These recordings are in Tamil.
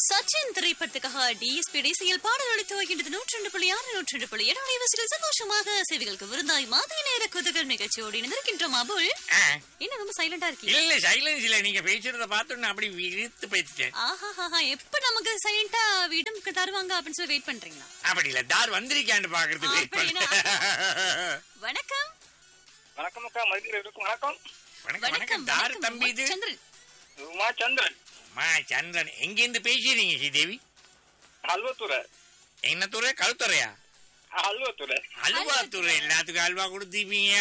சச்சின் திரைப்படத்துக்காக டிஎஸ்பி டிசியில் பாடல் ஒழித்து வருகின்றது நூற்றி ரெண்டு புள்ளி ஆறு நூற்றி ரெண்டு புள்ளி ஏழு அலைவரிசையில் சந்தோஷமாக சேவைகளுக்கு விருந்தாய் மதிய நேர குதுகள் நிகழ்ச்சியோடு இணைந்திருக்கின்றோம் அபுல் ஆ, என்ன ரொம்ப சைலண்டா இருக்கீங்க இல்ல இல்ல சைலன்ஸ் இல்ல நீங்க பேசுறத பார்த்தோன்னு அப்படி விரித்து போயிட்டேன் ஆஹா எப்ப நமக்கு சைலண்டா வீடும் தருவாங்க அப்படின்னு சொல்லி வெயிட் பண்றீங்களா அப்படி இல்ல தார் வந்திருக்கான்னு பாக்குறது வெயிட் அப்படின்னா? பண்ண வணக்கம் வணக்கம் அக்கா மதியம் இருக்கும் வணக்கம் வணக்கம் வணக்கம் தார் தம்பி இது சந்திரன் உமா சந்திரன் மா சந்திரன் எங்க இருந்து பேசுறீங்க ஸ்ரீதேவி அல்வத்துறை என்ன துறை கழுத்துறையா அல்வத்துறை அல்வா துறை எல்லாத்துக்கும் அல்வா கொடுத்துப்பீங்க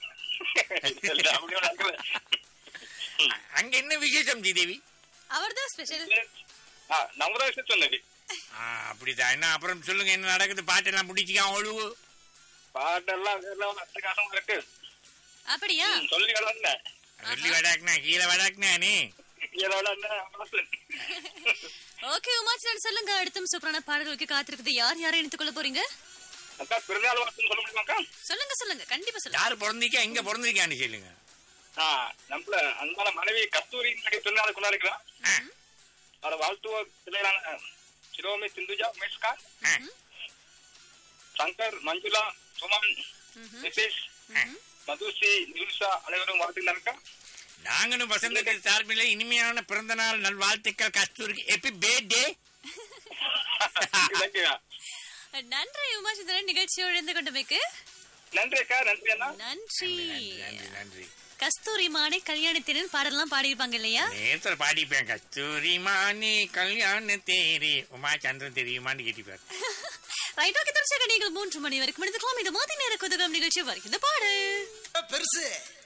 அங்க என்ன விசேஷம் ஸ்ரீதேவி அவர்தான் ஸ்பெஷல் நவராசு சொன்னது ஆ, அப்படிதான் என்ன அப்புறம் சொல்லுங்க என்ன நடக்குது பாட்டெல்லாம் பிடிச்சிக்கான் ஒழுவு பாட்டெல்லாம் எல்லாம் அட்டகாசமா இருக்கு அப்படியா ம், சொல்லி வளர்ந்த வெள்ளி வடாக்குனா கீழே வடாக்குனா நீ இதோட என்ன மனசு? ஓகே உமாச்சரன் சொல்லுங்க அடுத்தும் சூப்பரான பாடல்களுக்கு காத்திருக்குது யார் யாரை இணைத்துக் கொள்ள போறீங்க அக்கா பிறந்தாள் வாழ்த்துன்னு சொல்ல முடியுமா அக்கா சொல்லுங்க சொல்லுங்க கண்டிப்பா சொல்லுங்க யார் பிறந்திருக்கா எங்க பிறந்திருக்கான்னு சொல்லுங்க ஆ, நம்மள அன்பான மனைவி கஸ்தூரி பிறந்தாள் கொண்டாடுகிறான் ஆ, அவரை வாழ்த்துவ பிள்ளைகளான சிரோமி சிந்துஜா உமேஷ்கா ஆ, சங்கர் மஞ்சுளா சுமன் ம்ஹும். நிதிஷ் ஆ. மதுசி நிருஷா அனைவரும் வாழ்த்துக்கிறாருக்கா நாங்களும் வசந்தத்தில் சார்பில் இனிமையான பிறந்த நாள் நல்வாழ்த்துக்கள் கஸ்தூரிக்கு எப்பி பேர்டே தேங்க்யூ நன்றி உமாச்சந்திரன் நிகழ்ச்சியோடு இருந்து கொண்டமைக்கு நன்றி அக்கா நன்றி அண்ணா நன்றி நன்றி நன்றி கஸ்தூரி மானே கல்யாணத்தினன் பாடலாம் பாடியிருப்பாங்க இல்லையா நேத்துல பாடிப்பேன் கஸ்தூரி மானி கல்யாண தேரி உமா சந்திரன் தெரியுமான்னு கேட்டிப்பார் ரைட் ஓகே தெரிஞ்சாக்க நீங்கள் மூன்று மணி வரைக்கும் எடுத்துக்கலாம் இது மாதிரி நேர குதகம் நிகழ்ச்சி வருகின்ற பாடல் பெருசு